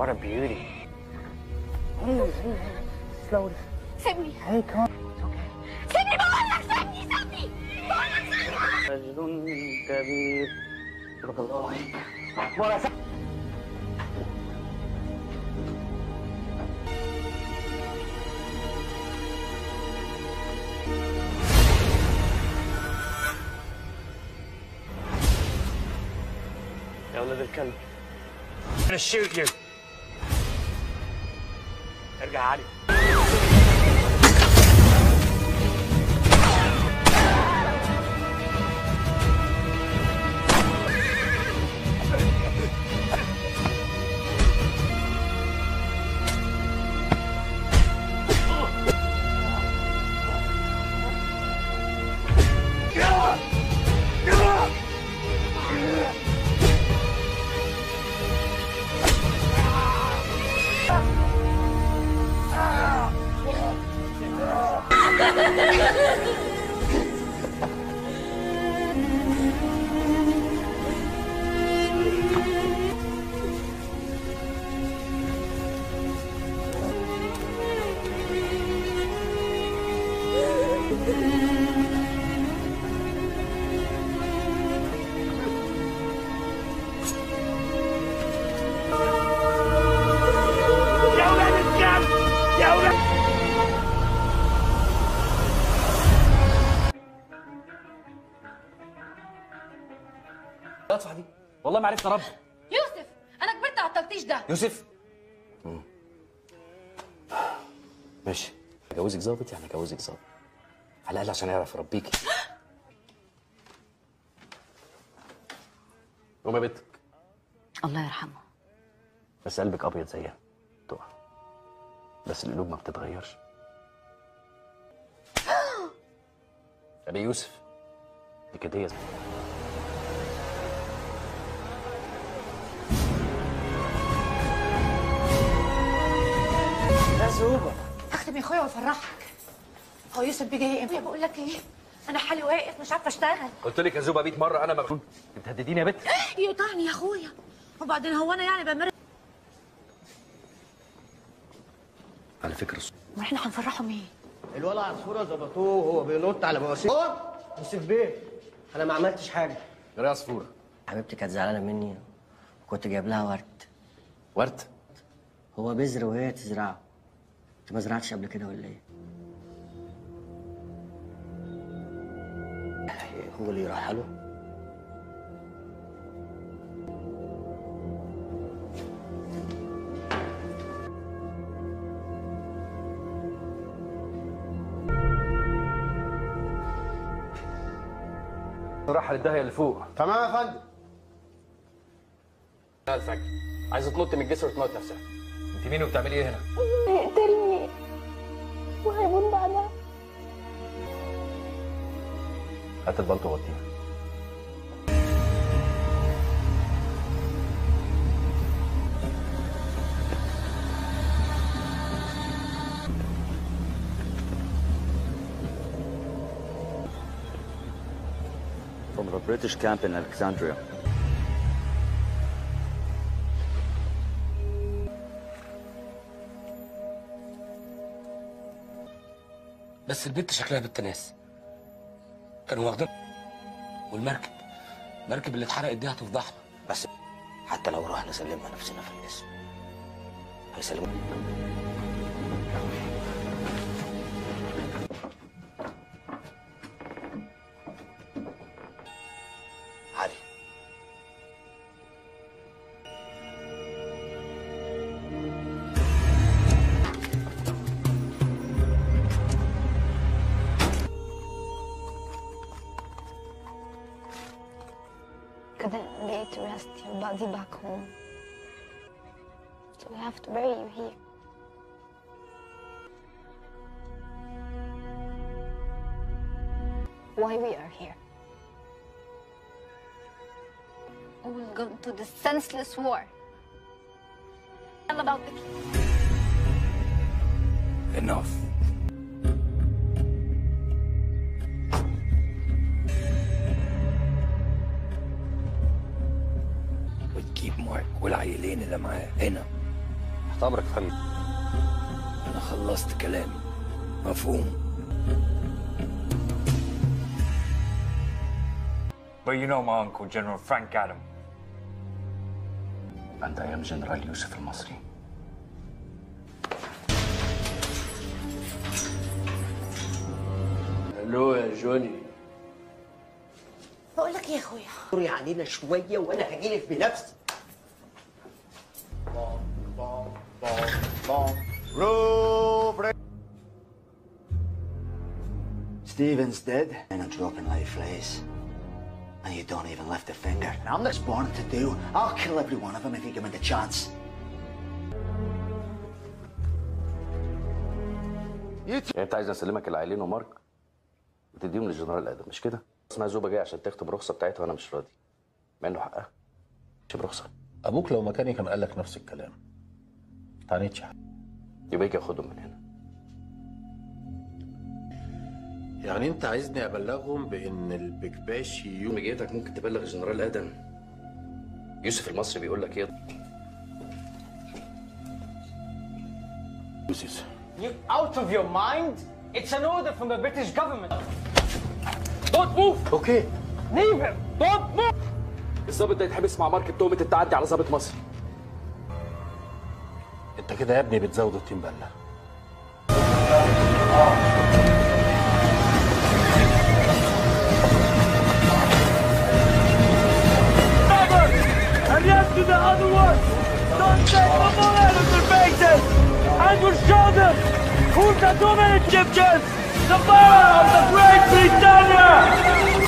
What a beauty. Slowly. سيبني Hey, come on. سيبني بقول لك سيبني سيبني بقول لك سيبني رجل كبير صدق الله ولا س- يا ولد الكلب I'm gonna shoot you ارجع علي يا ولد الكلب يا ولد اطفح دي والله ما عرفت اربي يوسف انا كبرت على التلطيش ده يوسف ماشي جوزك ظابط يعني جوزك ظابط على الاقل عشان يعرف يربيكي قوم يا بنتك الله يرحمه بس قلبك ابيض زيها تقع بس القلوب ما بتتغيرش ابي يوسف دي كده هي يا زوبة هختم يا اخويا وافرحك هو يوسف بيجي ايه بقول لك ايه انا حالي واقف مش عارفه اشتغل قلت لك يا زوبه 100 مره انا ما بتهدديني يا بنت يقطعني يا اخويا وبعدين هو انا يعني بمر على فكره ما احنا هنفرحه مين الولع عصفوره ظبطوه وهو بينط على مواسير هو يوسف بيه انا ما عملتش حاجه يا عصفوره حبيبتي كانت زعلانه مني وكنت جايب لها ورد ورد هو بذر وهي تزرعه انت ما زرعتش قبل كده ولا ايه هو اللي يروح له راح للداهيه اللي فوق تمام يا فندم الفجر عايزه تنط من الجسر وتموت نفسها انت مين وبتعملي ايه هنا هيقتلني وهيموت بعدها هات البلطو وغطيها from the British camp in Alexandria. بس البنت شكلها بنت ناس كانوا واخدين والمركب المركب اللي اتحرقت دي هتفضحنا بس حتى لو رحنا سلمنا نفسنا في الاسم هيسلموا علي couldn't lay to rest your body back home. So we have to bury you here. Why we are here? We will go to the senseless war. Tell about the enough وتجيب مارك والعيلين اللي معاه هنا تحت امرك يا فندم انا خلصت كلامي مفهوم But you know my uncle, General Frank Adam. عند ايام جنرال يوسف المصري الو يا جوني بقول لك ايه يا اخويا دوري علينا شويه وانا هجيلك بنفسي Stephen's dead, and I'm dropping like flies. And you don't even lift a finger. And I'm not born to do. I'll kill every one of them if you give me the chance. يعني انت عايز اسلمك العائلين ومارك وتديهم للجنرال ادم مش كده؟ اسمها زوبه جايه عشان تكتب رخصه بتاعتها وانا مش راضي مع انه حقها مش برخصه ابوك لو مكاني كان قال لك نفس الكلام تعنيتش حاجه يبقى يجي ياخدهم من هنا يعني انت عايزني ابلغهم بان البكباشي يوم يوم جيتك ممكن تبلغ الجنرال ادم يوسف المصري بيقول لك ايه يوسف You out of your mind? It's an order from the British government. Don't move! اوكي Leave him! Don't move! الظابط ده يتحبس مع مارك بتهمه التعدي على ظابط مصري انت كده يا ابني بتزود الطين بله And yes to the other one! Don't take the bullet of their faces! And your shoulders! Who's the dominant Egyptians? The power of the Great Britannia!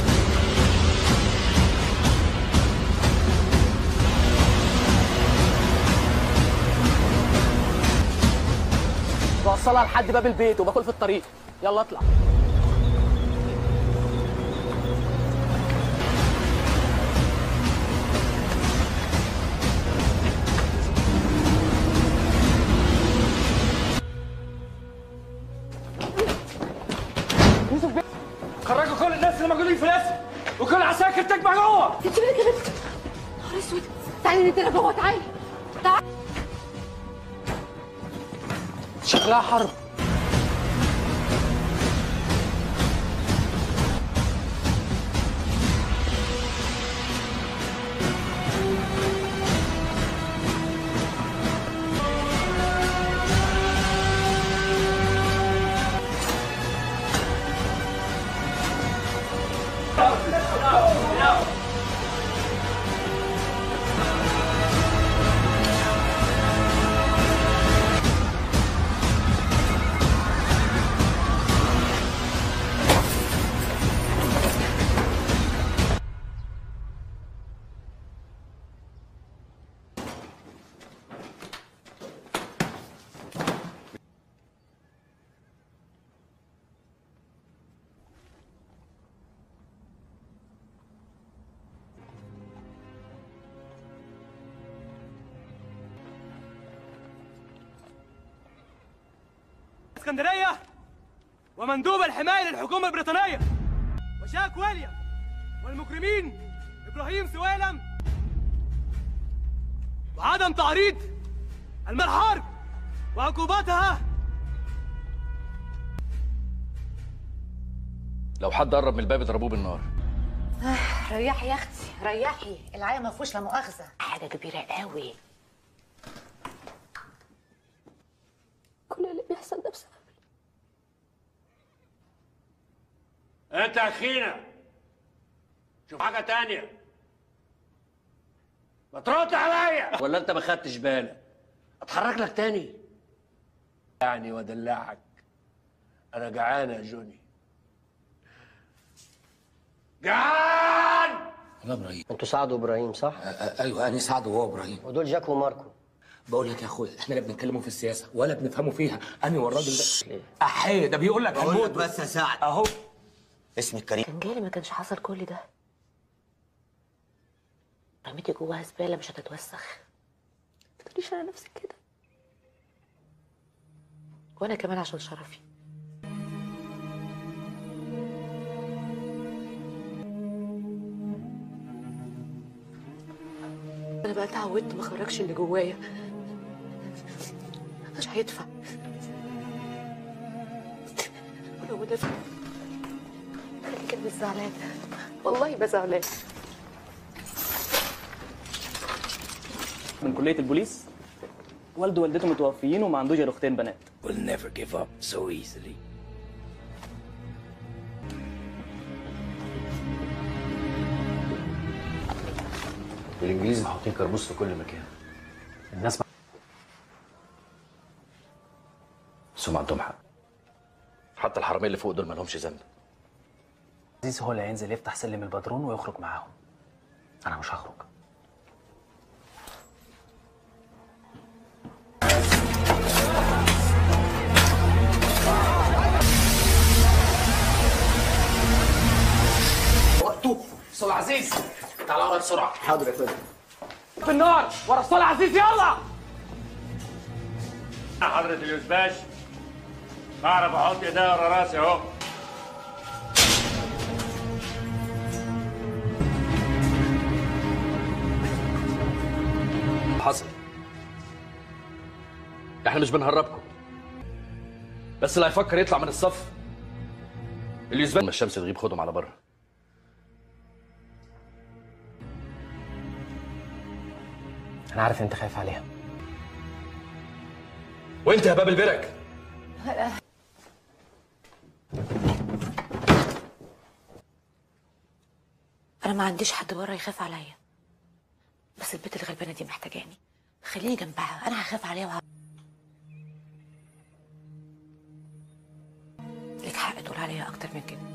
بوصلها لحد باب البيت وباكل في الطريق يلا اطلع خرجوا كل الناس اللي موجودين في الاسم وكل عساكر تجمع جوه انت مالك يا بنت نهار اسود تعالي ندينا جوه تعالي تعالي شكلها حرب اسكندريه ومندوب الحمايه للحكومه البريطانيه وشاك ويليام والمجرمين ابراهيم سويلم وعدم تعريض المحارب وعقوباتها لو حد قرب من الباب اضربوه بالنار ريحي يا اختي ريحي العيا ما فيهوش لا مؤاخذه حاجه كبيره قوي كل اللي بيحصل ده بسبب انت اخينا شوف حاجه تانية ما ترد عليا ولا انت ما خدتش بالك اتحرك لك تاني يعني وادلعك انا جعان يا جوني جعان يا ابراهيم انتوا سعد وابراهيم صح أ- أ- ايوه انا سعد وهو ابراهيم ودول جاك وماركو بقول لك يا اخويا احنا لا بنتكلموا في السياسه ولا بنفهموا فيها انا والراجل ده ليه؟ احيه ده بيقول لك هنموت بس يا سعد اهو اسمي الكريم كان جالي ما كانش حصل كل ده رميتي جواها زباله مش هتتوسخ ما تقوليش على نفسك كده وانا كمان عشان شرفي انا بقى اتعودت ما اخرجش اللي جوايا مش هيدفع ولو دفع خليك مش زعلان والله ما زعلان من كلية البوليس والده ووالدته متوفيين وما عندوش غير اختين بنات We'll never give up so easily. الانجليز محطين كربوس في كل مكان الناس بس هم عندهم حق حتى الحراميه اللي فوق دول ما لهمش ذنب عزيز هو اللي هينزل يفتح سلم البدرون ويخرج معاهم انا مش هخرج وقته استاذ عزيز تعال ورا بسرعه حاضر يا فندم في النار ورا الصلاة عزيز يلا حضرة اليوسباش بعرف احط ايديا ورا راسي اهو حصل احنا مش بنهربكم بس اللي هيفكر يطلع من الصف اللي يثبت لما الشمس تغيب خدهم على بره انا عارف انت خايف عليها وانت يا باب البرك انا ما عنديش حد بره يخاف عليا بس البنت الغلبانه دي محتاجاني خليني جنبها انا هخاف عليها وه... لك حق تقول عليا اكتر من كده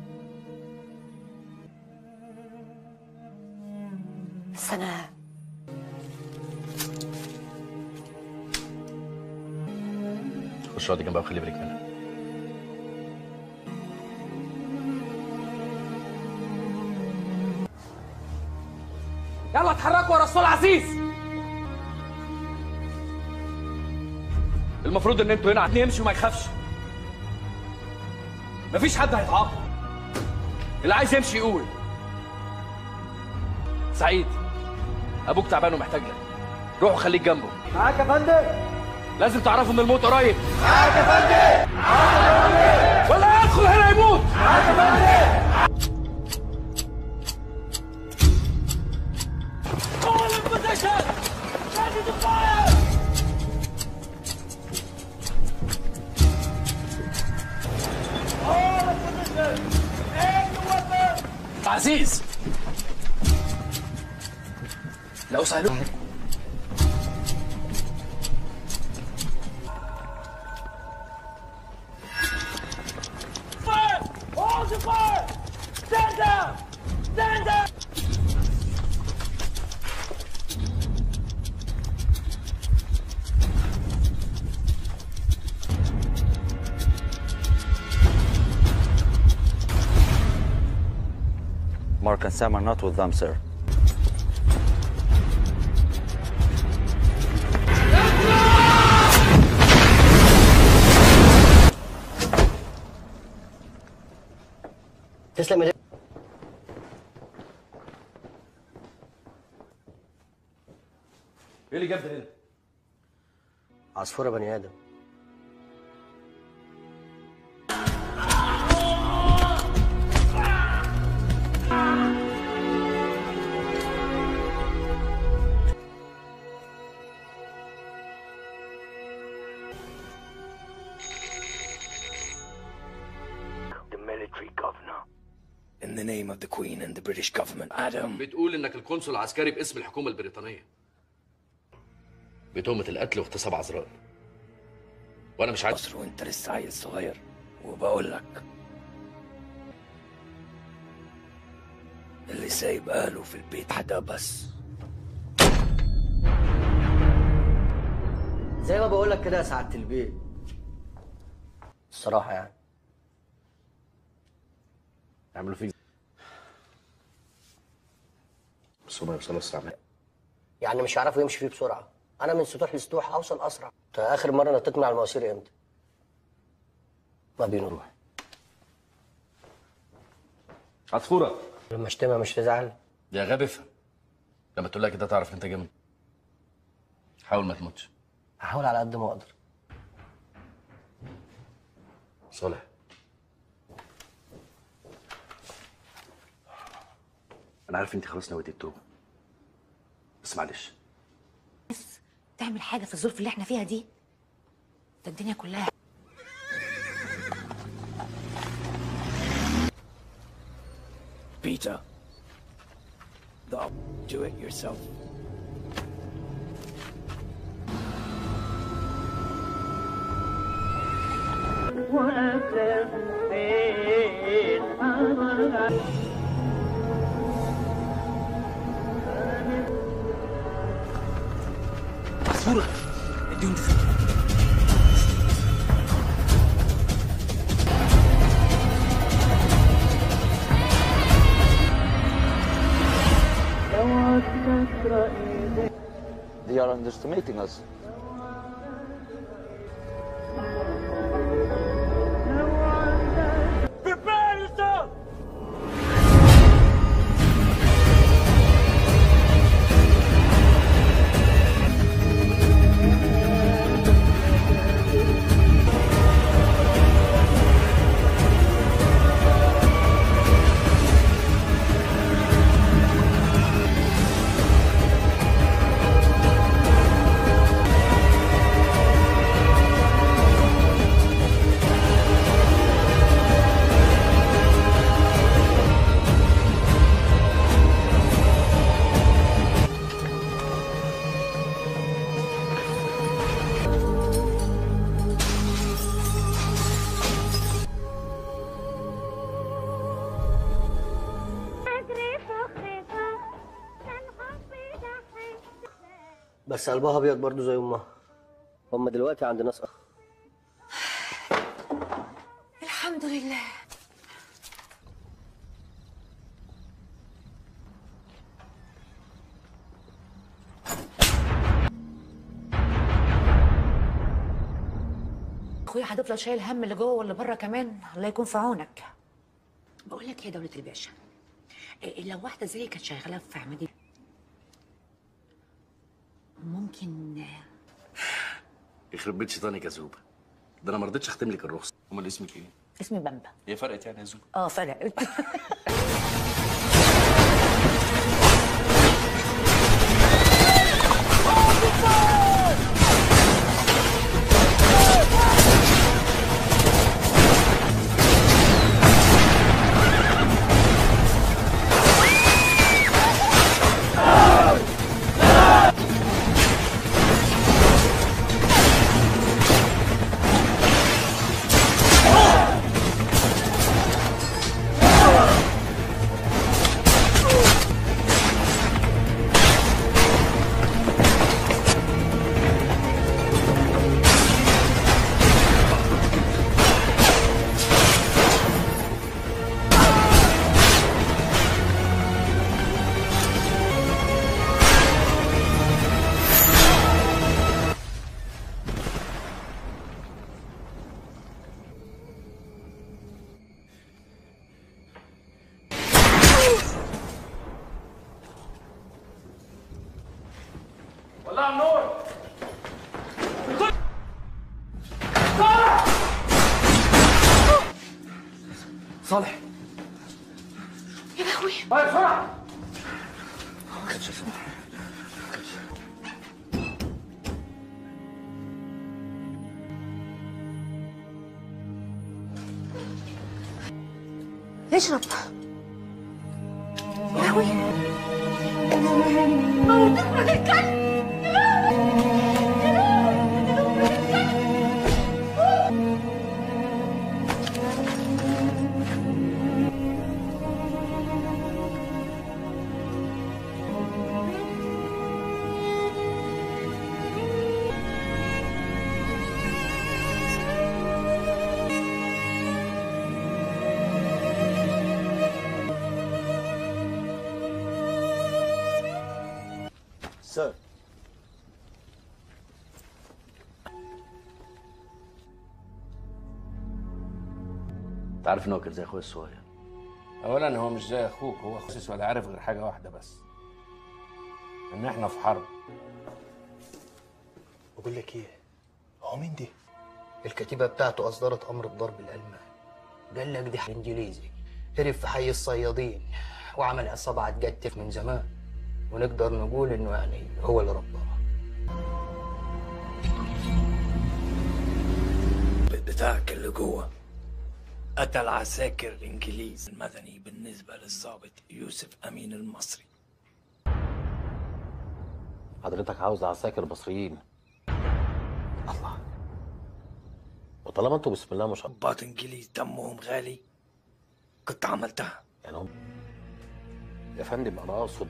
بس انا خش اقعدي جنبها وخلي بالك منها يلا اتحركوا ورا الصلاة عزيز المفروض ان انتوا هنا يمشي وما يخافش مفيش حد هيتعاقب اللي عايز يمشي يقول سعيد ابوك تعبان ومحتاج لك روح وخليك جنبه معاك يا فندم لازم تعرفوا ان الموت قريب معاك يا فندم ولا يدخل هنا يموت معاك يا فندم All in position! Ready to fire! All in position Aim the weapon عزيز لو سألوك Fire! Hold your fire! Stand down! Stand down! Mark and Sam are not with them, sir. تسلم يا ايه اللي جاب ده هنا؟ عصفورة بني آدم The military governor. In the name of the Queen and the British government. Adam. بتقول انك القنصل العسكري باسم الحكومه البريطانيه بتهمه القتل واغتصاب عذراء وانا مش عارف مصر وانت لسه عيل صغير وبقول لك اللي سايب اهله في البيت حدا بس زي ما بقول لك كده يا سعادة البيت الصراحة يعني يعملوا فيك بس هما يوصلوا الساعه يعني مش هيعرفوا يمشي فيه بسرعة أنا من سطوح لسطوح أوصل أسرع أنت آخر مرة نطيت من على المواسير إمتى؟ ما بينروح عصفوره لما اشتمها مش تزعل يا غبي افهم لما تقول لها كده تعرف انت جامد حاول ما تموتش هحاول على قد ما أقدر صالح انا عارف انت خلاص نويتي التوبه بس معلش تعمل حاجه في الظروف اللي احنا فيها دي ده الدنيا كلها Peter. Thou do it yourself. عصفورة اديهم They are underestimating us. Prepare yourself! بس قلبها ابيض برضه زي امها هم دلوقتي عند ناس أخ. الحمد لله اخويا هتفضل شايل هم اللي جوه واللي بره كمان الله يكون في عونك بقول لك يا دوله الباشا إيه لو واحده زي كانت شغاله في عمليه ممكن يخرب بيت شيطانك يا زوبه ده انا ما رضيتش اختم لك الرخصه امال اسمك ايه؟ اسمي بامبا هي فرقت يعني يا زوبة اه فرقت ولع النور صالح يا لهوي طيب بسرعه كانش صالح اشرب يا لهوي موتك الكلب Sir. انت عارف ان هو كان زي اخويا الصغير اولا هو مش زي اخوك هو خصيص ولا عارف غير حاجه واحده بس ان احنا في حرب بقول لك ايه هو مين دي الكتيبة بتاعته أصدرت أمر بضرب الألمان قال لك دي إنجليزي هرب في حي الصيادين وعمل عصابة هتجتف من زمان ونقدر نقول إنه يعني هو اللي رباه بتاعك اللي جوه قتل عساكر الانجليز المدني بالنسبه للضابط يوسف امين المصري حضرتك عاوز عساكر مصريين الله وطالما انتوا بسم الله ما شاء الله ضباط انجليز دمهم غالي كنت عملتها يعني هم يا فندم انا اقصد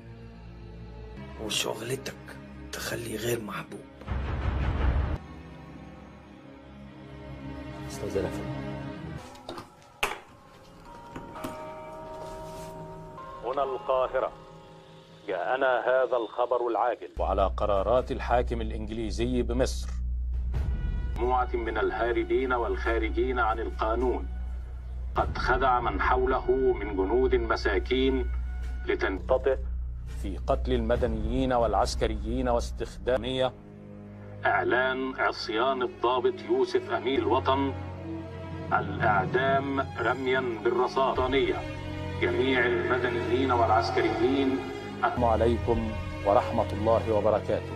وشغلتك تخليه غير محبوب استاذنا يا فندم هنا القاهرة جاءنا هذا الخبر العاجل وعلى قرارات الحاكم الإنجليزي بمصر مجموعة من الهاربين والخارجين عن القانون قد خدع من حوله من جنود مساكين لتنتطئ في قتل المدنيين والعسكريين واستخدامية إعلان عصيان الضابط يوسف أمين الوطن الإعدام رميا بالرصاصانية جميع المدنيين والعسكريين السلام عليكم ورحمة الله وبركاته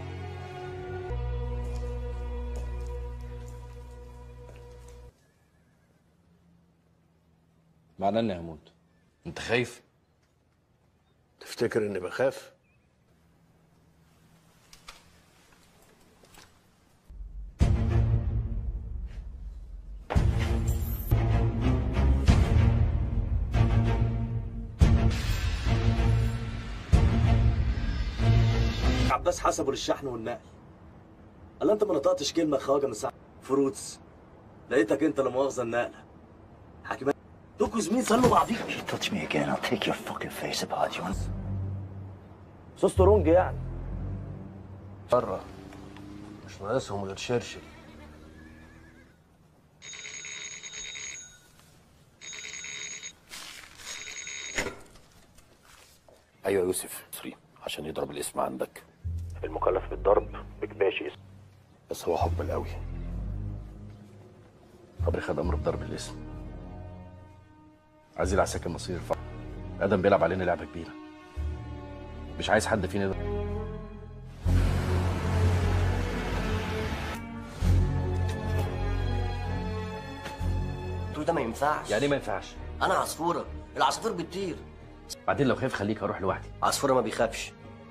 معناه اني هموت انت خايف تفتكر اني بخاف عباس حسبه للشحن والنقل قال انت ما نطقتش كلمه خواجه من ساعه فروتس لقيتك انت لا مؤاخذه النقله حكيم دوكو زميل سلوا بعضيك You touch me again, I'll take your fucking face apart, you want? سوسترونج يعني بره مش ناقصهم غير شرشر ايوه يا يوسف مصري عشان يضرب الاسم عندك المكلف بالضرب بكباشي بس هو حكم القوي صبري خد امر بضرب الاسم عايز العساكر مصير الفقر ادم بيلعب علينا لعبه كبيره مش عايز حد فينا تقول ده ما ينفعش يعني إيه ما ينفعش انا عصفوره العصافير بتطير بعدين لو خايف خليك اروح لوحدي عصفوره ما بيخافش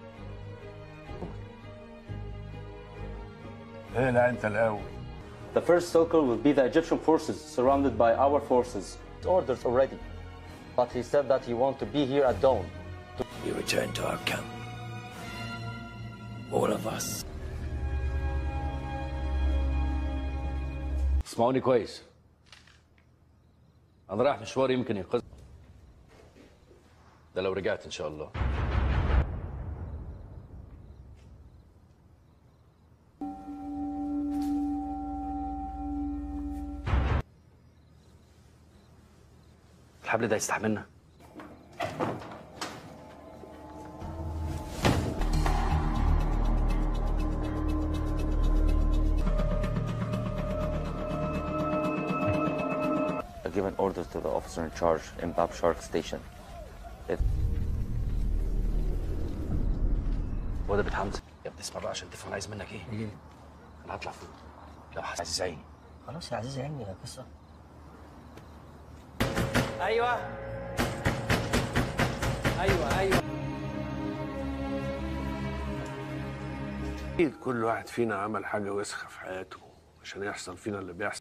ايه لا انت الاول The first circle will be the Egyptian forces surrounded by our forces. Orders already. But he said that he want to be here at dawn. We return to our camp. All of us. اسمعوني كويس انا رايح مشوار يمكن ينقذ ده لو رجعت ان شاء الله الحبل ده يستحملنا I've given orders to the officer in charge in Bab Shark Station. If هو ده بيت حمزه يا ابني اسمع بقى عشان تفهم عايز منك ايه ايه انا هطلع فوق لو حاسس عزيز عيني خلاص يا عزيز عيني يا قصه ايوه ايوه ايوه اكيد كل واحد فينا عمل حاجه وسخه في حياته عشان يحصل فينا اللي بيحصل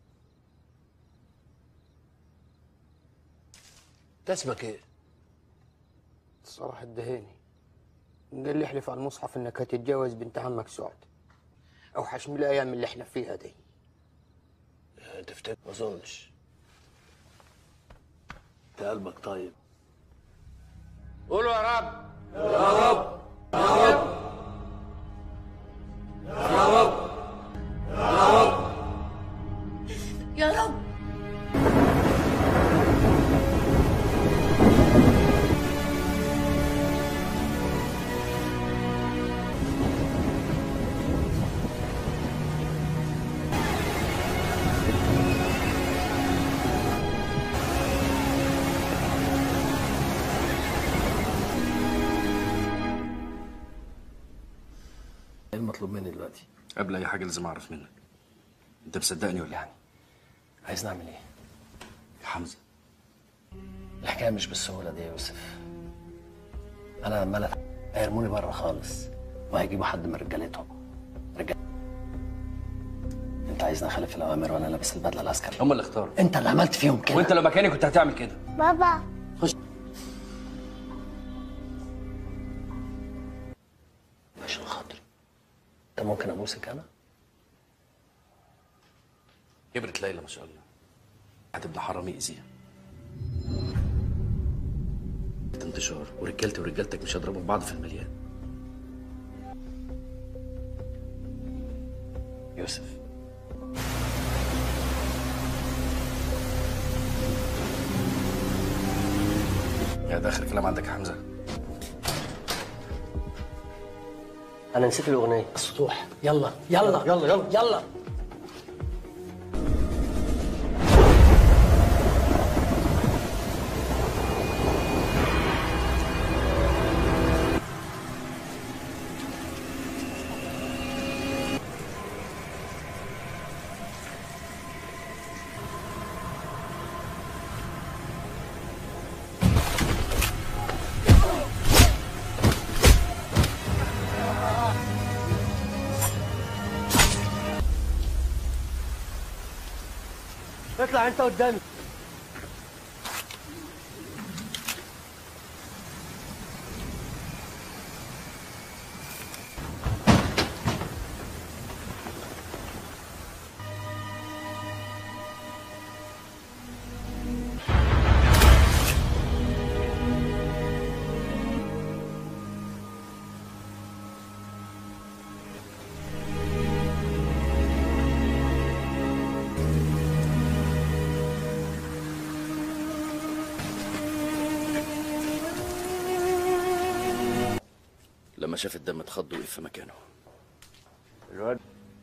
انت اسمك ايه؟ صلاح الدهاني قال لي احلف على المصحف انك هتتجوز بنت عمك سعد اوحش من الايام اللي احنا فيها دي تفتكر ما اظنش انت قلبك طيب قولوا يا رب يا رب يا رب يا رب يا رب يا رب المطلوب مني دلوقتي قبل اي حاجه لازم اعرف منك انت مصدقني ولا يعني عايز نعمل ايه يا حمزه الحكايه مش بالسهوله دي يا يوسف انا لما أنا هيرموني بره خالص وهيجيبوا حد من رجالتهم رجال انت عايزني اخالف الاوامر وانا لابس البدله العسكريه هم اللي اختاروا انت اللي عملت فيهم كده وانت لو مكاني كنت هتعمل كده بابا عشان خاطري انت ممكن ابوسك انا كبرت ليلى ما شاء الله هتبقى حرام يأذيها انتشار ورجالتي ورجالتك مش هيضربوا في بعض في المليان يوسف يا ده اخر كلام عندك يا حمزه انا نسيت الاغنيه السطوح يلا يلا يلا يلا يلا اطلع انت قدامي لما شاف الدم اتخض وقف في مكانه الواد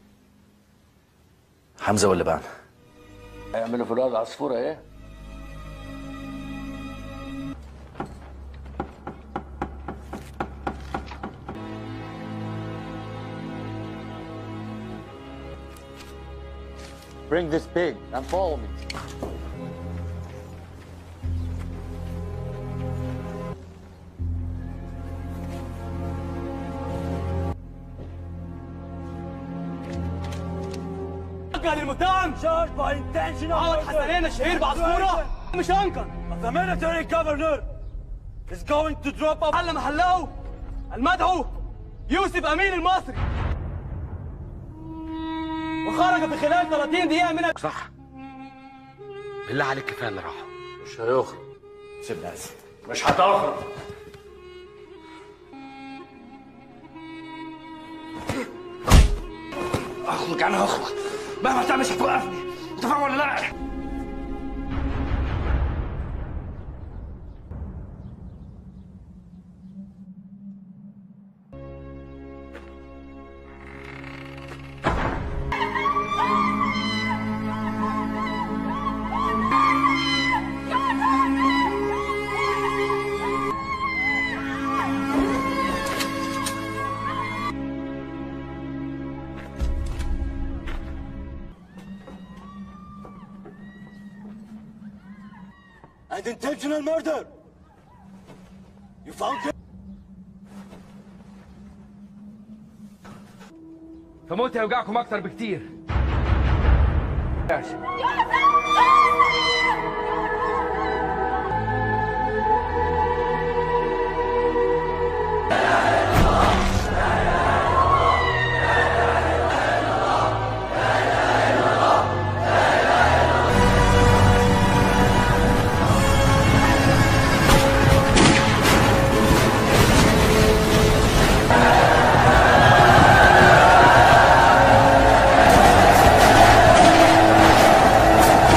حمزه ولا بعنا هيعملوا في الواد عصفوره ايه Bring this pig and follow me. انقل المتهم شارج باي انتشنال عوض حسنين الشهير بعصفوره مش انقل The military governor is going to drop up محل محله المدعو يوسف امين المصري وخرج في خلال 30 دقيقة من صح بالله عليك كفايه اللي راحوا مش هيخرج سيبنا اسف مش هتخرج اخرج انا هخرج مهما تعمل مش هتوقفني انت فاهم ولا لا and intentional murder you found him فموت هيوجعكم اكتر بكتير Thank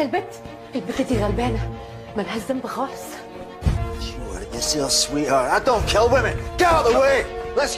شفت البت البت دي غلبانه ملهاش ذنب خالص What at yourself, sweetheart. I don't kill women. Get out of the way. Let's.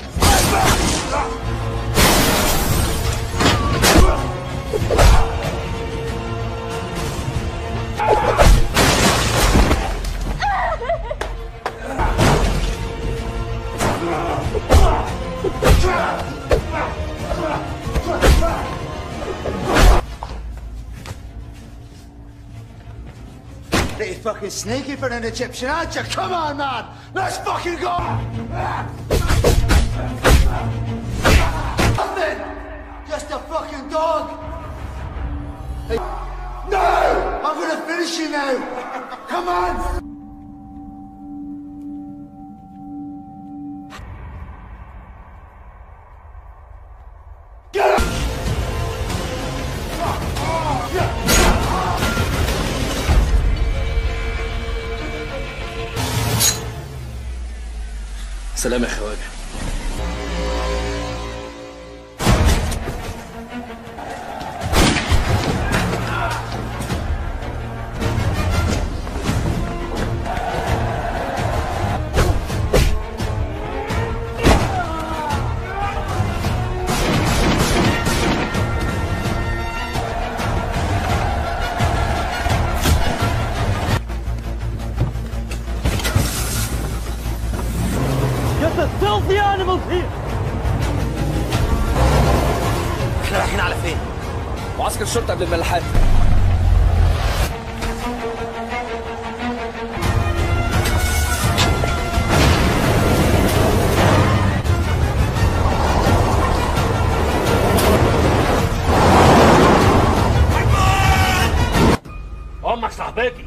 Pretty fucking sneaky for an Egyptian, aren't you? Come on, man. Let's fucking go. Nothing. Just a fucking dog. Hey. No! I'm gonna finish you now. Come on. Get up! سلام يا خواجه Get the filthy animals here! احنا رايحين على فين؟ معسكر الشرطه قبل الملاحات امك صاحبتي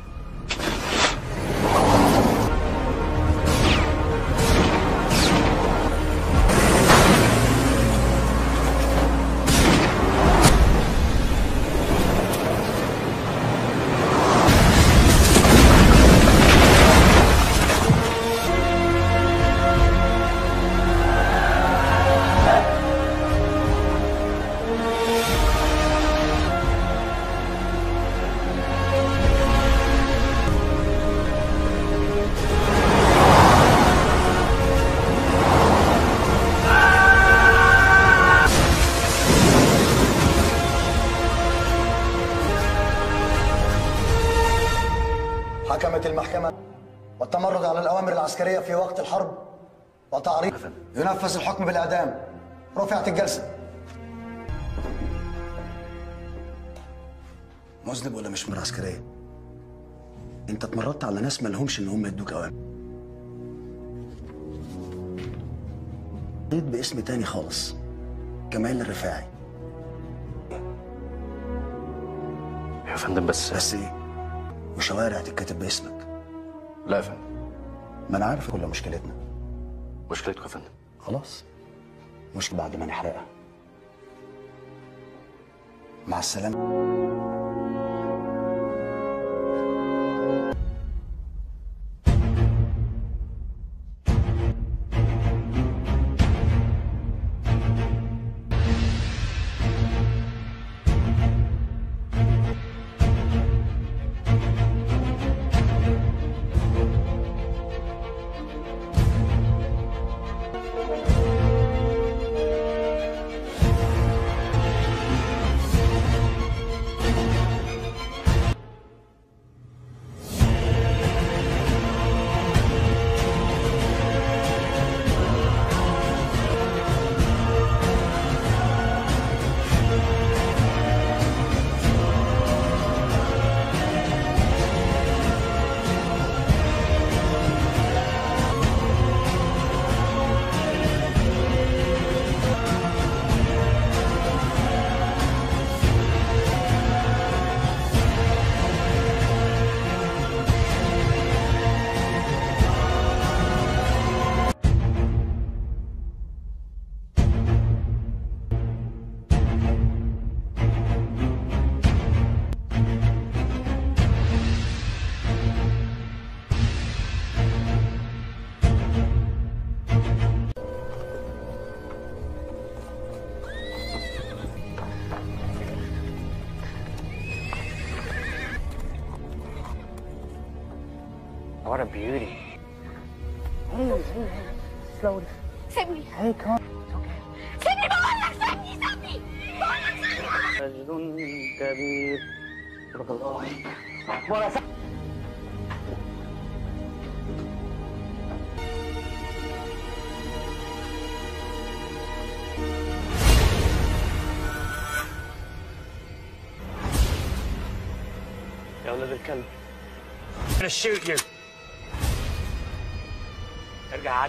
حكمت المحكمة والتمرد على الأوامر العسكرية في وقت الحرب وتعريض ينفذ الحكم بالإعدام رفعت الجلسة مذنب ولا مش من العسكرية؟ أنت اتمردت على ناس ما لهمش إن هم يدوك أوامر جيت باسم تاني خالص كمال الرفاعي يا فندم بس بس ايه؟ وشوارع تتكتب باسمك لا يا فندم ما انا عارف كل مشكلتنا مشكلتكم يا فندم خلاص مش بعد ما نحرقها مع السلامة a beauty. Slowly. سيبني Hey, come. سيبني بقول لك سيبني سيبني بقول لك سيبني رجل كبير صدق الله ولا س... يا ولد الكلب I'm gonna shoot you. ارجع علي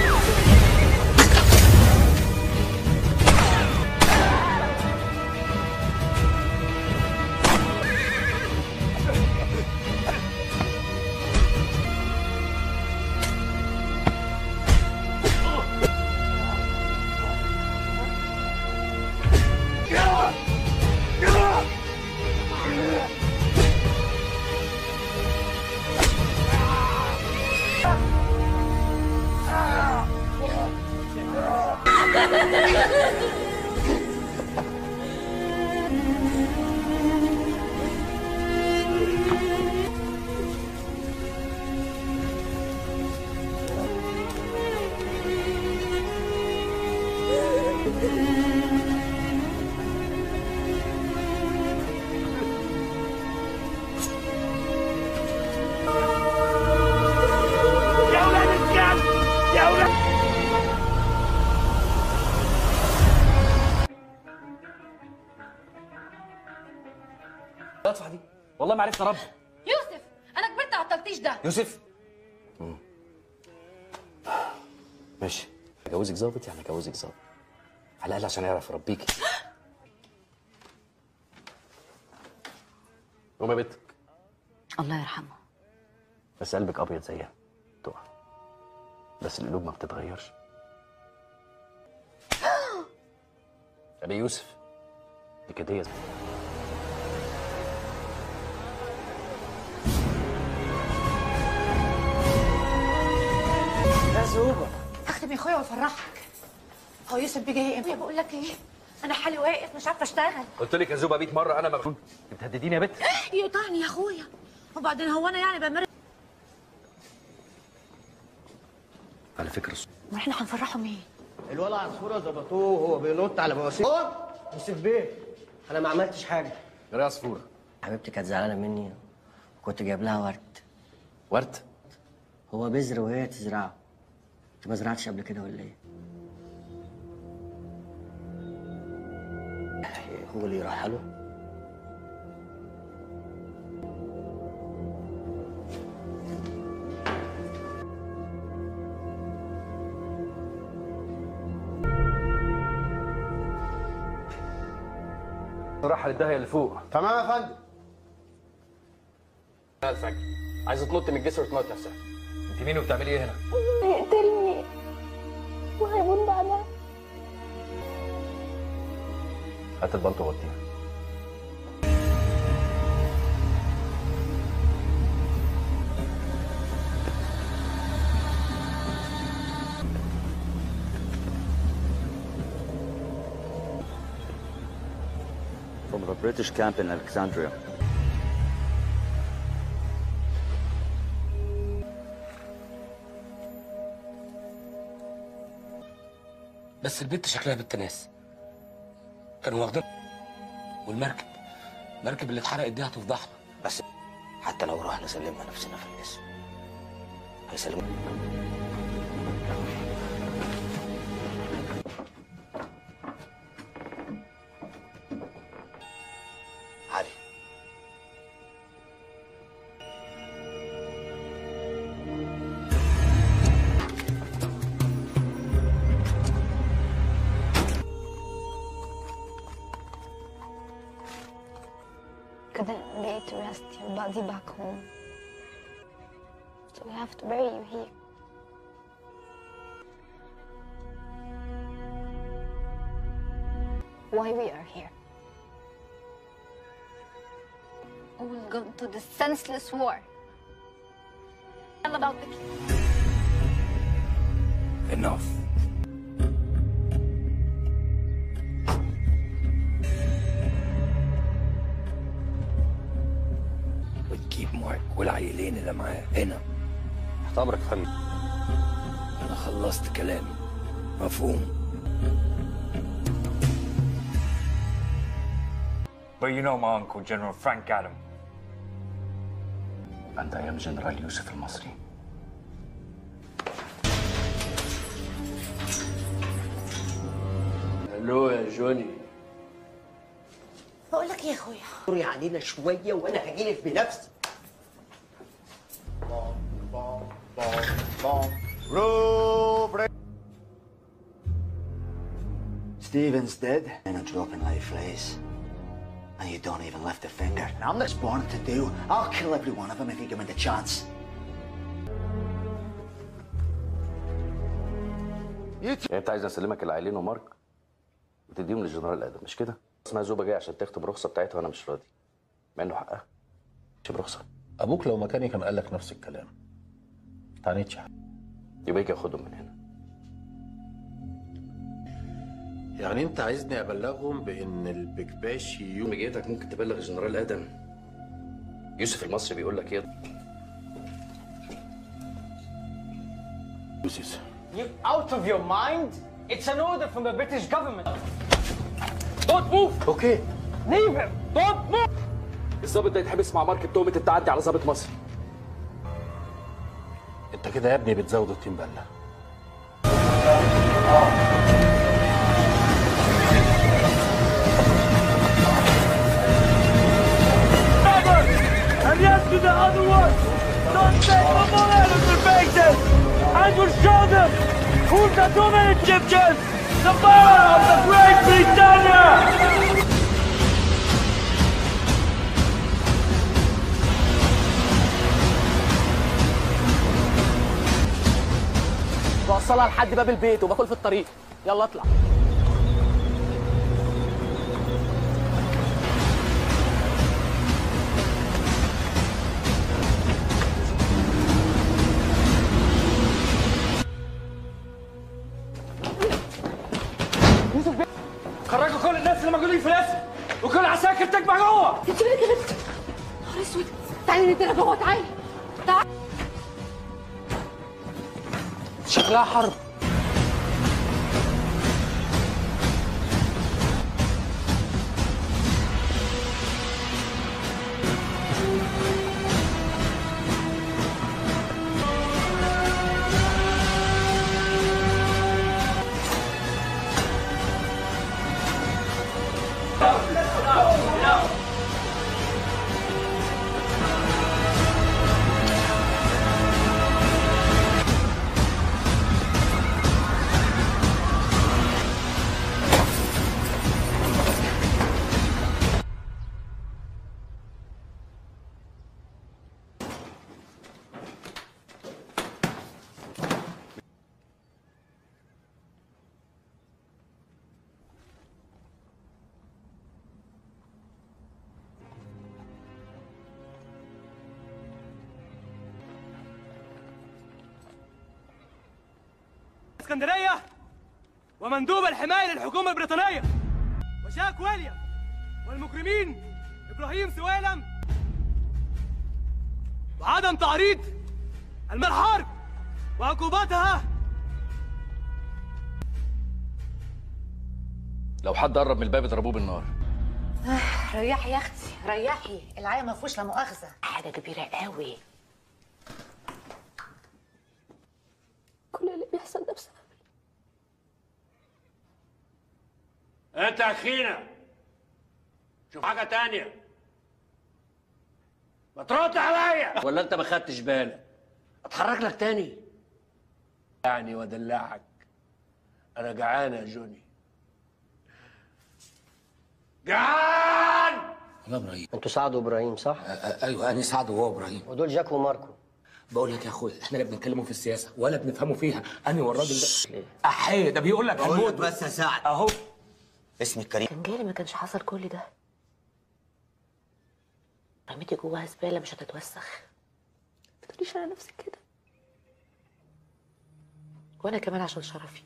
يا ولاد الكلب يا ولاد ادفع دي والله ما عرفت اربي يوسف انا كبرت على التلطيش ده يوسف ماشي اجوزك ظابط يعني اجوزك ظابط على الاقل عشان يعرف يربيكي قوم يا بنت الله يرحمه بس قلبك ابيض زيها تقع بس القلوب ما بتتغيرش ابي يوسف دي كده هي يا زوبة اختم يا اخويا وافرحك هو يوسف بيجي ايه بقول لك ايه انا حالي واقف مش عارفه اشتغل قلت لك يا زوبه 100 مره انا مجنون بتهدديني يا بنت يقطعني يا اخويا وبعدين هو انا يعني بمر على فكره ما احنا هنفرحه مين الولع عصفوره ظبطوه وهو بينط على بواسير يوسف بيه انا ما عملتش حاجه يا عصفوره حبيبتي كانت زعلانه مني وكنت جايب لها ورد ورد هو بذر وهي تزرعه انت ما زرعتش قبل كده ولا ايه هو اللي راح له راح للداهيه اللي فوق تمام يا فندم الفجر عايزه تنط من الجسر وتموت نفسها انت مين وبتعملي ايه هنا هيقتلني وهيموت بعدها هات البلطو وغطيها From the British camp in Alexandria. بس البنت شكلها بنت ناس كانوا واخدين والمركب المركب اللي اتحرقت دي هتفضحنا بس حتى لو رحنا سلمنا نفسنا في الاسم هيسلموا علي couldn't lay to rest your body back home. So we have to bury you here. Why we are here? We will go to the senseless war. Tell about the Enough. وتجيب معك والعيلين اللي معاه هنا تحت امرك يا فندم انا خلصت كلامي مفهوم But you know my uncle, General Frank Adam. أنت أيام جنرال يوسف المصري الو يا جوني بقول لك ايه يا اخويا دوري علينا شويه وانا هجيلك بنفسي Stephen's dead, and I'm dropping like flies. And you don't even lift a finger. And I'm not born to do. I'll kill every one of them if you give me the chance. يعني أنت عايز أسلمك العائلين ومارك وتديهم للجنرال آدم مش كده؟ اسمها زوبة جاية عشان تكتب رخصة بتاعتها وأنا مش راضي مع إنه حقها مش برخصة ابوك لو مكاني كان قال لك نفس الكلام تعنيتش يبقى يجي ياخدهم من هنا يعني انت عايزني ابلغهم بان البكباشي يوم جيتك ممكن تبلغ الجنرال آدم يوسف المصري بيقول لك إيه يوسف You out of your mind? It's an order from the British government. Don't move! Okay. Leave him! Don't move! الظابط ده يتحبس مع مارك بتهمة التعدي على ظابط مصري انت كده يا ابني بتزود الطين بله And yes to the other one! Don't take the bullet on their faces! And your shoulders! Who's the dominant Egyptians? The power of the Great Britannia! بوصلها لحد باب البيت وباكل في الطريق يلا اطلع خرجوا كل الناس اللي موجودين في الاسم وكل عساكر تجمع جوه انت مالك يا بنت نهار اسود تعالي نتنا جوه تعالي تعالي شكلها حرب اسكندريه ومندوب الحمايه للحكومه البريطانيه وشاك ويليام والمجرمين ابراهيم سويلم وعدم تعريض الحرب وعقوباتها لو حد قرب من الباب اضربوه بالنار ريحي يا اختي ريحي العيا ما فيهوش لا مؤاخذه حاجه كبيره قوي كل اللي بيحصل ده بسبب انت اخينا شوف حاجه تانية ما ترد عليا ولا انت ما خدتش بالك اتحرك لك تاني يعني وادلعك انا جعان يا جوني جعان يا ابراهيم انتوا سعد وابراهيم صح؟ ايوه انا سعد وهو ابراهيم ودول جاك وماركو بقول لك يا اخويا احنا لا بنتكلموا في السياسه ولا بنفهموا فيها انا والراجل ده احيه ده بيقول لك بقول لك هنموت بس يا سعد اهو اسمي الكريم كان جالي ما كانش حصل كل ده رميتي جواها زباله مش هتتوسخ ما تقوليش على نفسك كده وانا كمان عشان شرفي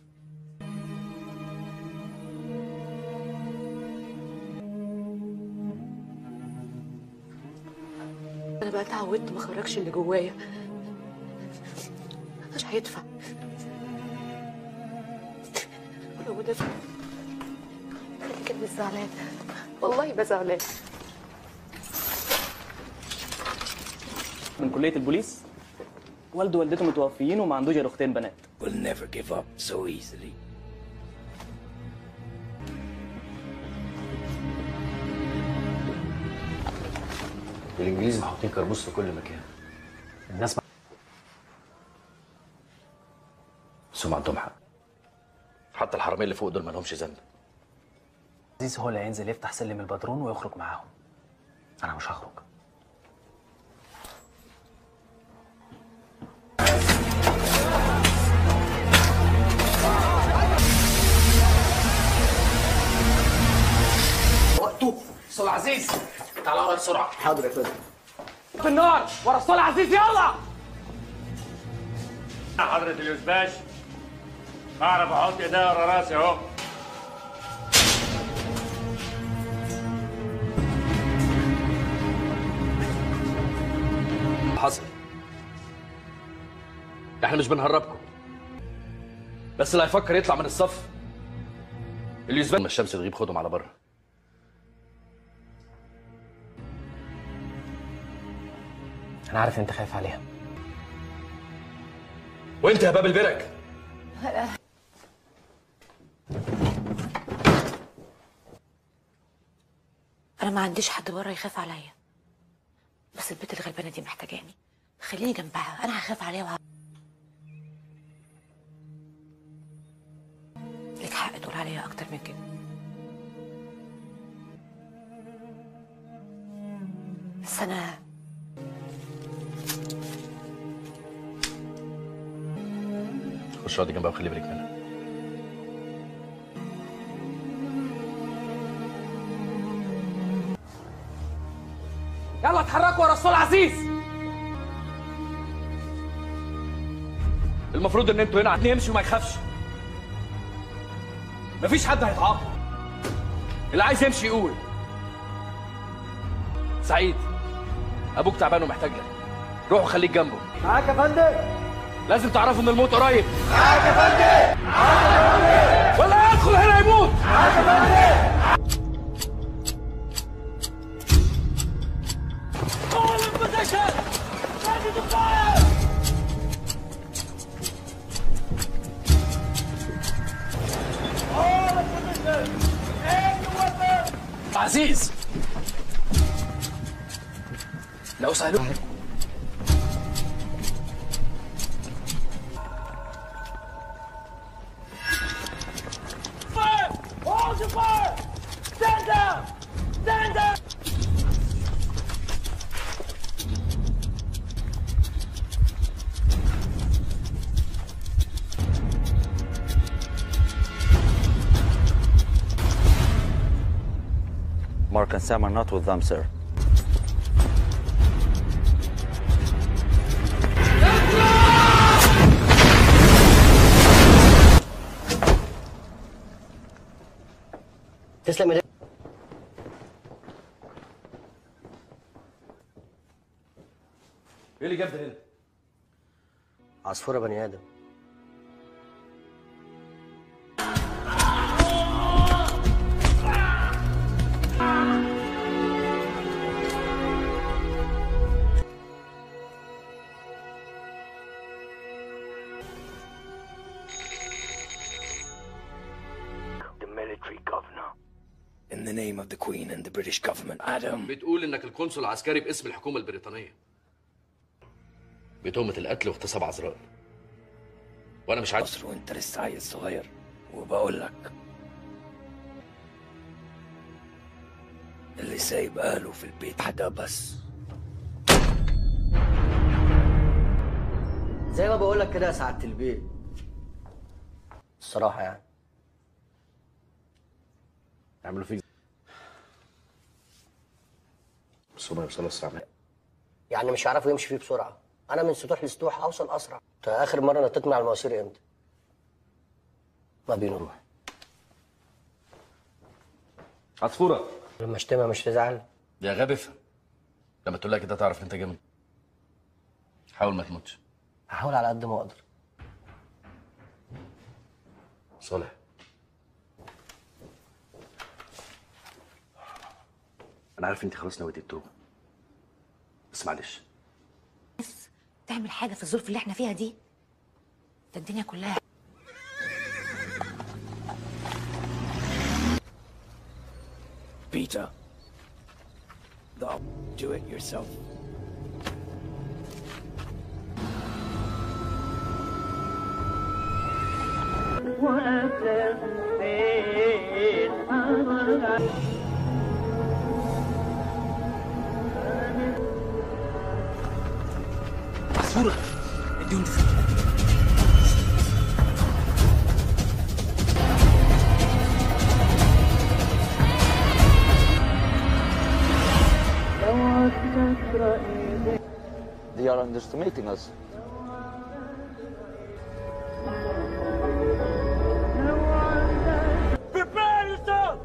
انا بقى اتعودت ما اخرجش اللي جوايا مش هيدفع ولو دفع خليك مش زعلان والله بزعلان من كليه البوليس والده ووالدته متوفيين وما عندوش غير اختين بنات We'll never give up so easily. الانجليز محطين كربوس في كل مكان الناس بس هم عندهم حق حتى الحراميه اللي فوق دول ما لهمش ذنب عزيز هو اللي هينزل يفتح سلم البدرون ويخرج معاهم انا مش هخرج وقته استاذ عزيز تعال ورايا بسرعه حاضر يا فندم بالنار ورا استاذ عزيز يلا حضرة اليوسباش اعرف احط ايديا ورا راسي اهو حصل احنا مش بنهربكم بس اللي هيفكر يطلع من الصف اللي يثبت لما الشمس تغيب خدهم على بره انا عارف انت خايف عليها وانت يا باب البرك انا ما عنديش حد بره يخاف عليا بس البنت الغلبانه دي محتاجاني خليني جنبها انا هخاف عليها وه... لك حق تقول عليا اكتر من كده بس انا خش اقعدي جنبها وخلي بالك منها يلا اتحركوا ورا استاذ عزيز المفروض ان انتوا هنا يمشي وما يخافش مفيش حد هيتعاقب اللي عايز يمشي يقول سعيد ابوك تعبان ومحتاج لك روح وخليك جنبه معاك يا فندم لازم تعرفوا ان الموت قريب معاك يا فندم ولا يدخل هنا يموت معاك يا فندم All in position! Ready to fire! All in position! Aim your weapon! عزيز لو سألوك Fire! Hold your fire! Stand down! Stand down! Mark and Sam are not with them, sir. تسلم ايديك ايه اللي جاب ده هنا؟ عصفوره بني ادم The military governor. In the name of the Queen and the British government, Adam. بتقول انك القنصل العسكري باسم الحكومه البريطانيه بتهمه القتل واغتصاب عذراء وانا مش عارف مصر وانت لسه عيل صغير وبقول لك اللي سايب اهله في البيت حدا بس زي ما بقول لك كده يا سعاده البيت الصراحه يعني يعملوا فيك بس هم يوصلوا الساعه يعني مش هيعرفوا يمشي فيه بسرعه انا من سطوح لسطوح هوصل اسرع انت اخر مره نطيت من على المواسير امتى ما بينهم عصفوره لما اشتمها مش تزعل يا غبي افهم لما تقول لها كده تعرف انت جامد حاول ما تموتش هحاول على قد ما اقدر صالح انا عارف انت خلاص نويتي التوبه بس معلش تعمل حاجه في الظروف اللي احنا فيها دي ده الدنيا كلها Peter, thou do it yourself. صورة اديهم They are underestimating us. Prepare yourself!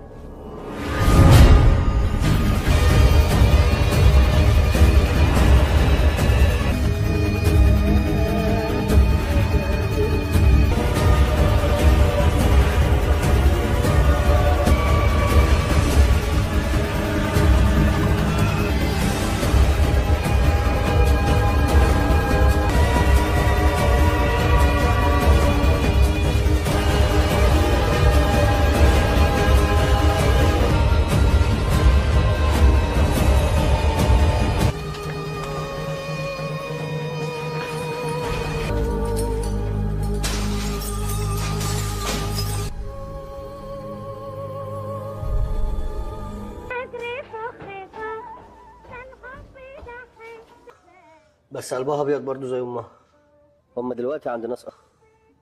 بس قلبها ابيض برضه زي امها هم دلوقتي عند ناس أخ.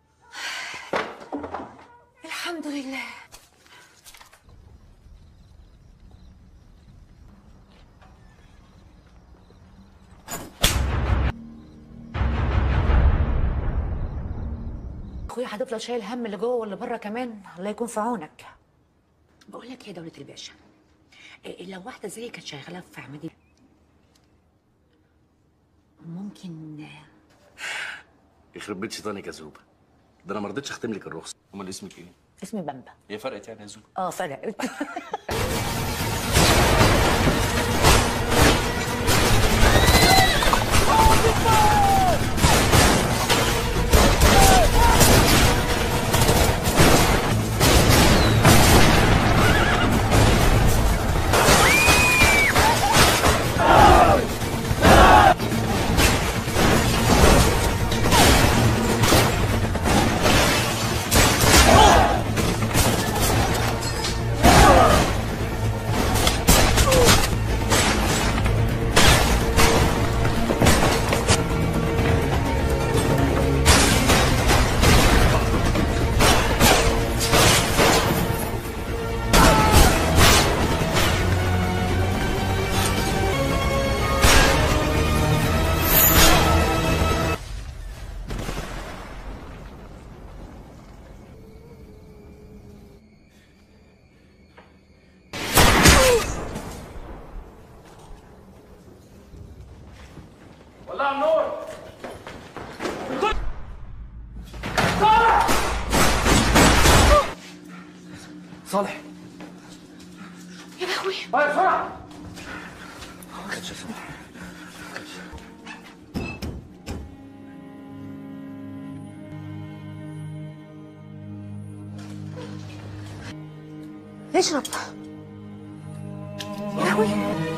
الحمد لله اخويا هتفضل شايل هم اللي جوه واللي بره كمان الله يكون في عونك بقول لك ايه يا دوله الباشا إيه لو واحده زي كانت شغاله في عمليه ممكن يخرب بيت شيطانك يا زوبه ده انا ما رضيتش اختم لك الرخصه امال اسمك ايه اسمي بامبا هي فرقت يعني يا زوبه اه فرقت ولع النور صالح يا لهوي طيب بسرعه ما كانش صح اشرب يا لهوي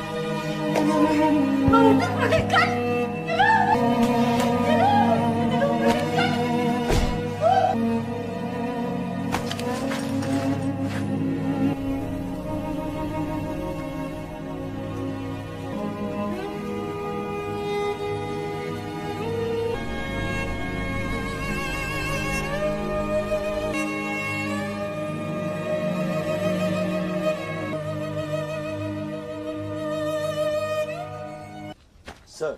موتك من الكلب Sir.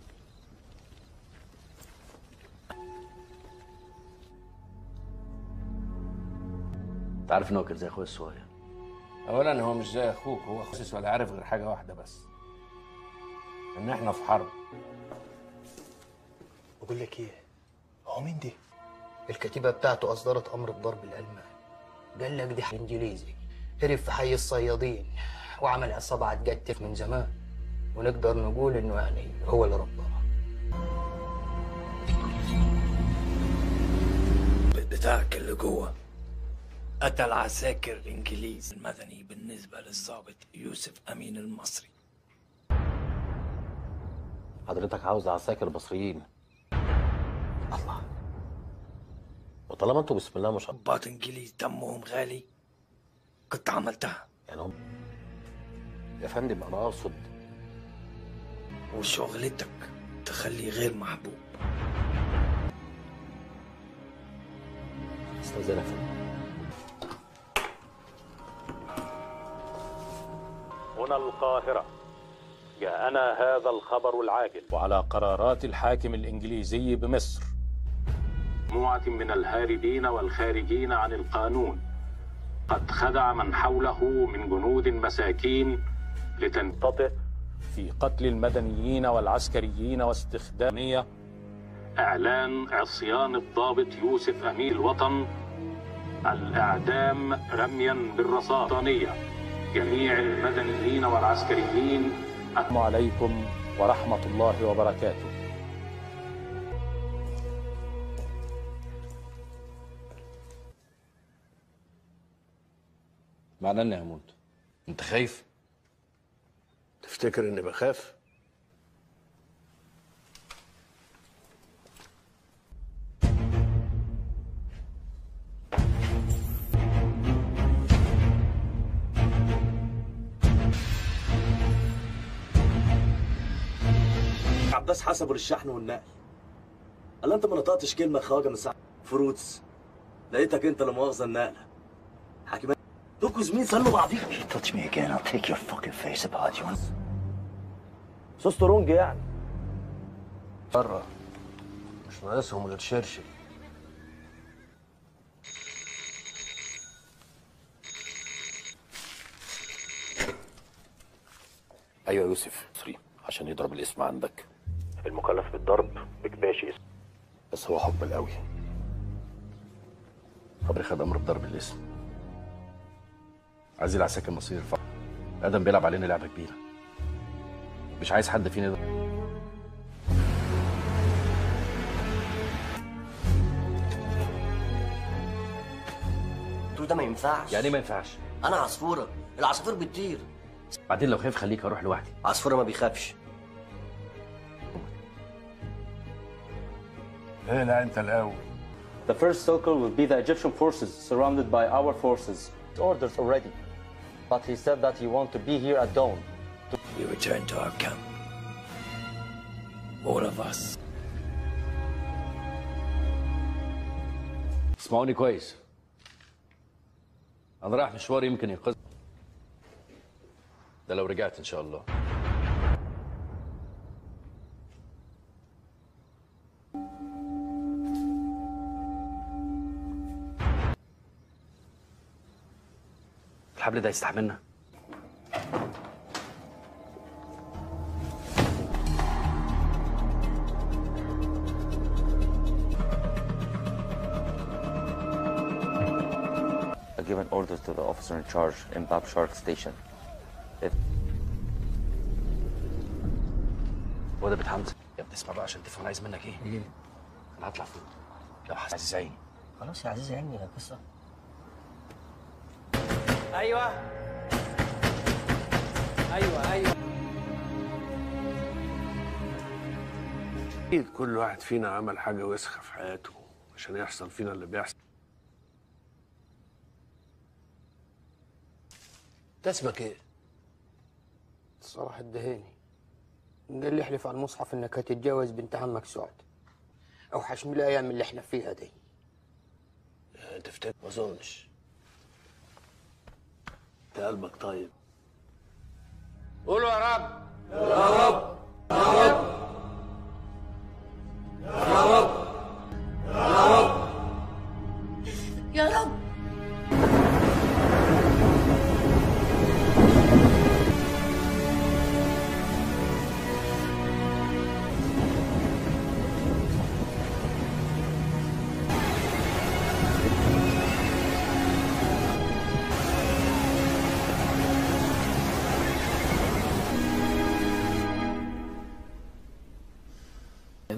انت عارف ان هو كان زي اخويا الصغير اولا هو مش زي اخوك هو خصيص ولا عارف غير حاجه واحده بس ان احنا في حرب بقول لك ايه هو مين دي الكتيبة بتاعته أصدرت أمر بضرب الألمان قال لك دي إنجليزي هرب في حي الصيادين وعمل عصابة هتجتف من زمان ونقدر نقول إنه يعني هو اللي رباه بتاعك اللي جوه قتل عساكر الانجليز المدني بالنسبه للضابط يوسف امين المصري حضرتك عاوز عساكر مصريين الله وطالما انتوا بسم الله ما شاء الله ضباط انجليز دمهم غالي كنت عملتها يعني هم يا فندم انا اقصد وشغلتك تخلي غير محبوب استاذنك يا فندم هنا القاهرة جاءنا هذا الخبر العاجل وعلى قرارات الحاكم الإنجليزي بمصر مجموعة من الهاربين والخارجين عن القانون قد خدع من حوله من جنود مساكين لتنتطئ في قتل المدنيين والعسكريين واستخدامية إعلان عصيان الضابط يوسف أمين الوطن الإعدام رميا بالرصاصانية جميع المدنيين والعسكريين السلام عليكم ورحمة الله وبركاته معناه اني هموت انت خايف تفتكر اني بخاف عباس حسبه للشحن والنقل قال انت ما نطقتش كلمه خواجه من ساعه فروتس لقيتك انت لا مؤاخذه النقله حكيم دوكو زميل سلوا بعضيك You touch me again, I'll take your fucking face apart, you want? سوسترونج يعني بره مش ناقصهم غير شرشر ايوه يوسف مصري عشان يضرب الاسم عندك المكلف بالضرب بكباشي بس هو حكم القوي صبري خد امر بضرب الاسم عايز العساكر مصير ف... ادم بيلعب علينا لعبه كبيره مش عايز حد فينا تقول ده ما ينفعش يعني إيه ما ينفعش انا عصفوره العصافير بتطير بعدين لو خايف خليك اروح لوحدي عصفوره ما بيخافش لا لا انت الاول The first circle will be the Egyptian forces surrounded by our forces. Orders already. But he said that he want to be here at dawn. We return to our camp. All of us. اسمعوني كويس انا رايح مشوار يمكن ينقذ ده لو رجعت ان شاء الله الحبل ده يستحملنا I've given orders to the officer in charge in Bab Shark Station. If هو ده بيت حمزه يا ابني اسمع بقى عشان تفهم انا عايز منك ايه ايه انا هطلع فوق لو حاسس عزيز عيني خلاص يا عزيزي عيني يا قصه ايوه ايوه ايوه اكيد كل واحد فينا عمل حاجه وسخه في حياته عشان يحصل فينا اللي بيحصل انت اسمك ايه؟ صلاح الدهاني قال لي احلف على المصحف انك هتتجوز بنت عمك سعد اوحش من الايام اللي احنا فيها دي تفتكر ما اظنش انت قلبك طيب قولوا يا رب يا رب يا رب يا رب يا رب يا رب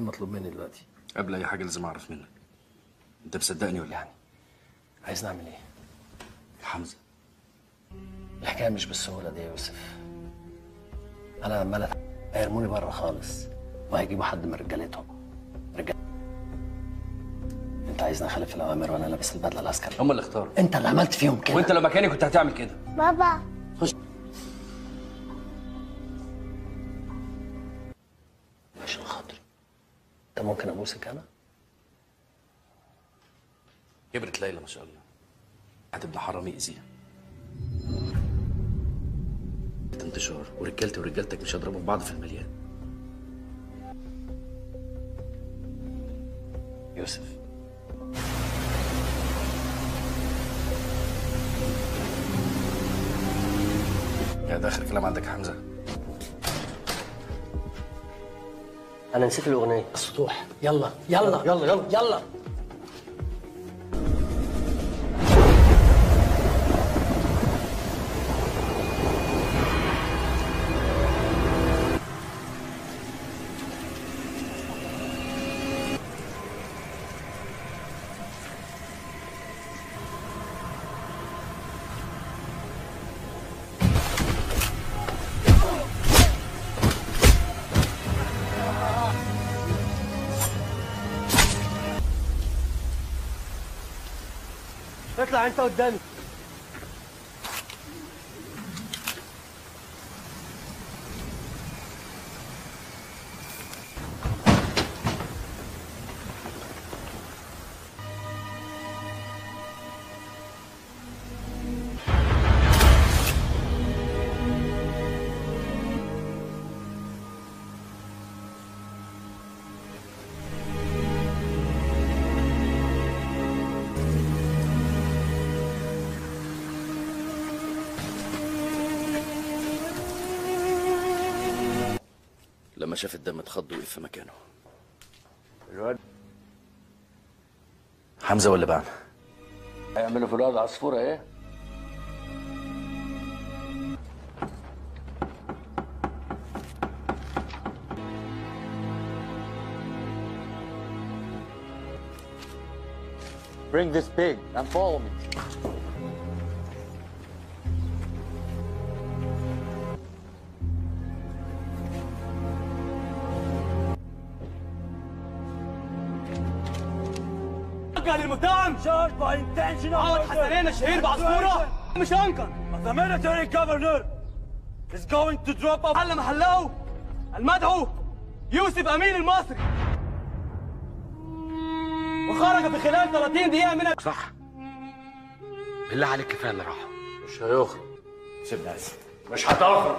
المطلوب مني دلوقتي قبل اي حاجه لازم اعرف منك انت مصدقني ولا يعني عايز نعمل ايه حمزه الحكايه مش بالسهوله دي يا يوسف انا لما أنا هيرموني بره خالص وهيجيبوا حد من رجالتهم رجال انت عايزني اخالف الاوامر وانا لابس البدله العسكريه هم اللي اختاروا انت اللي عملت فيهم كده وانت لو مكاني كنت هتعمل كده بابا خش عشان خاطري انت ممكن ابوسك انا كبرت ليلى ما شاء الله هتبقى حرامي يأذيها انتشار ورجالتي ورجالتك مش هيضربوا في بعض في المليان يوسف يا ده اخر كلام عندك يا حمزه انا نسيت الاغنيه السطوح يلا يلا يلا يلا يلا اطلع انت قدامي لما شاف الدم اتخض وقف في مكانه الواد حمزه ولا بعمل هيعملوا في الواد عصفوره ايه Bring this pig and follow me. قال المتهم شارج باي انتشنال عوض حسنين الشهير بعصفوره مش انكر The military governor is going to drop off محل محله المدعو يوسف امين المصري وخرج في خلال 30 دقيقة من صح بالله عليك كفايه اللي راحوا مش هيخرج سيبنا مش هتخرج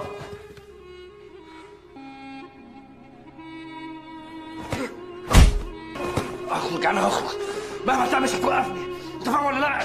اخرج انا هخرج مهما تعمل مش هتوقفني انت فاهم ولا لا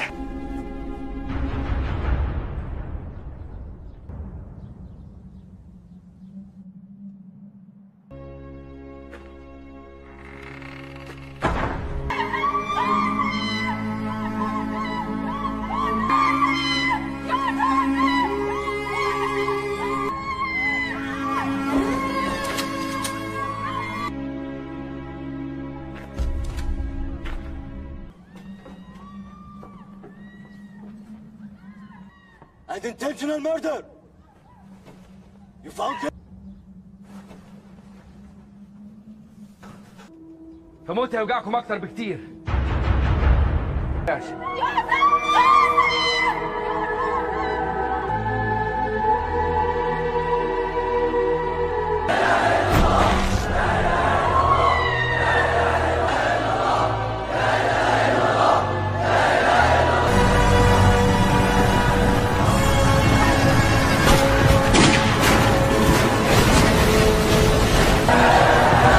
and intentional murder you found it فموت هيوجعكم اكتر بكتير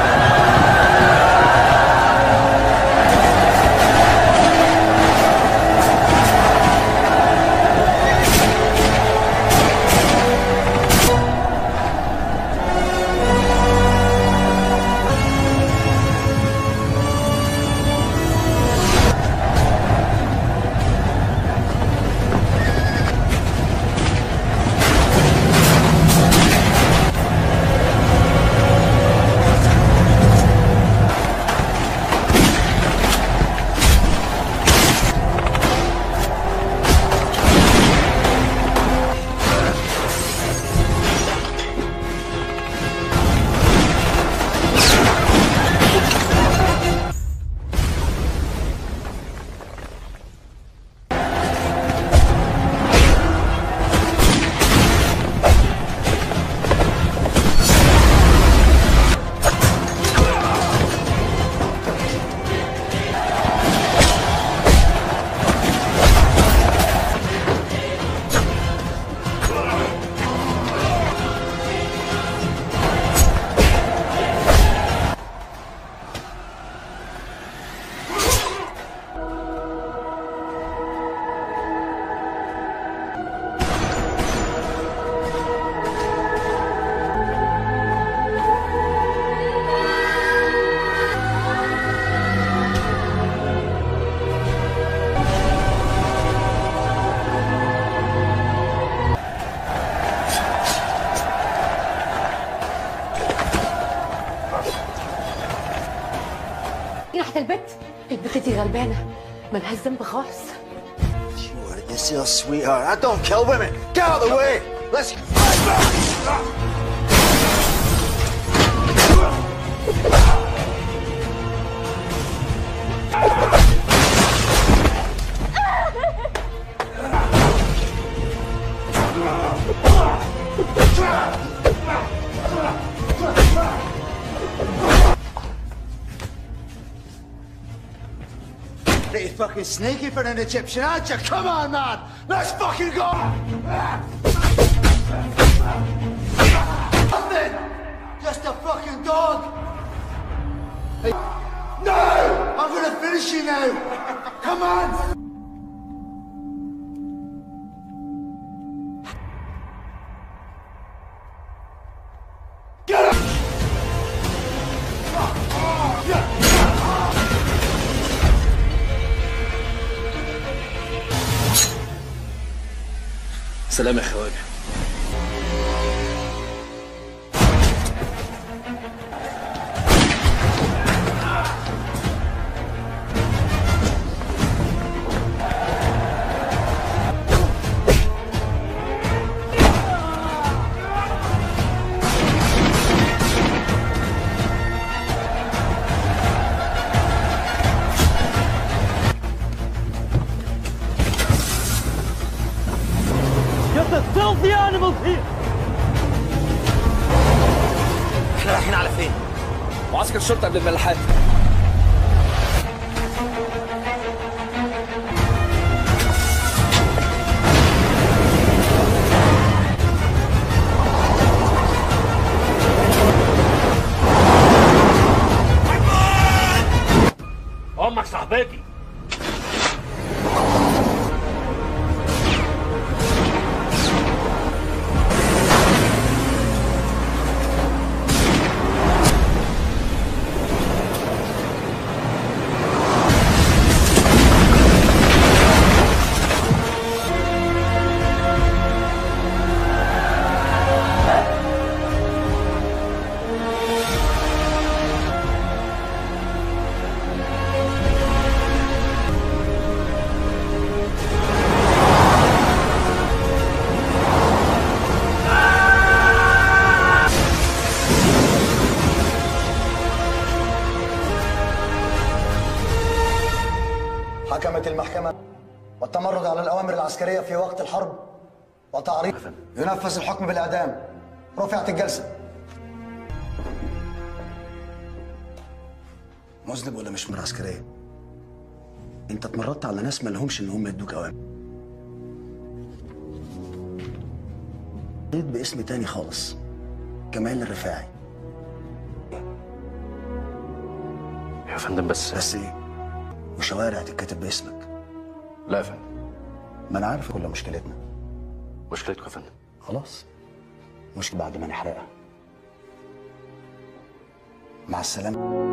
Thank البت البت دي غلبانه ملهاش ذنب خالص You silly sweetheart. I don't kill women. Get out of the way. Let's. Pretty fucking sneaky for an Egyptian, aren't you? Come on, man! Let's fucking go! Nothing! Just a fucking dog! Hey. No! I'm gonna finish you now! Come on! Get up! سلام يا خواجه Get the filthy animals here! احنا رايحين على فين؟ معسكر شرطه قبل الملاحات امك صاحبتي حكمت المحكمة والتمرد على الأوامر العسكرية في وقت الحرب وتعريض ينفذ الحكم بالإعدام رفعت الجلسة مذنب ولا مش من العسكرية؟ أنت اتمردت على ناس ما لهمش إن هم يدوك أوامر جيت باسم تاني خالص كمال الرفاعي يا فندم بس بس ايه؟ وشوارع تتكتب باسمك لا يا فندم ما انا عارف كل مشكلتنا مشكلتكم يا فندم خلاص مش بعد ما نحرقها مع السلامة